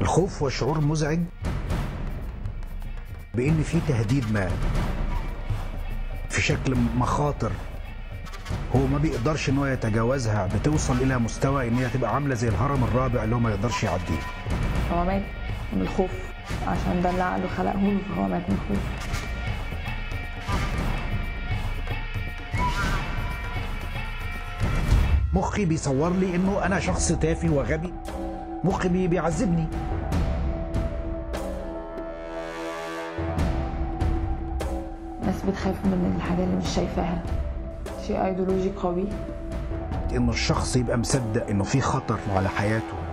الخوف هو شعور مزعج بان في تهديد ما في شكل مخاطر هو ما بيقدرش ان هو يتجاوزها بتوصل الى مستوى ان هي تبقى عامله زي الهرم الرابع اللي هو ما يقدرش يعديه هو مات من الخوف عشان ده اللي عقله خلقه له فهو مات من الخوف مخي بيصور لي انه انا شخص تافه وغبي مخي بي- بيعذبني ناس بتخاف من الحاجة اللي مش شايفاها شيء ايديولوجي قوي انه الشخص يبقى مصدق انه في خطر على حياته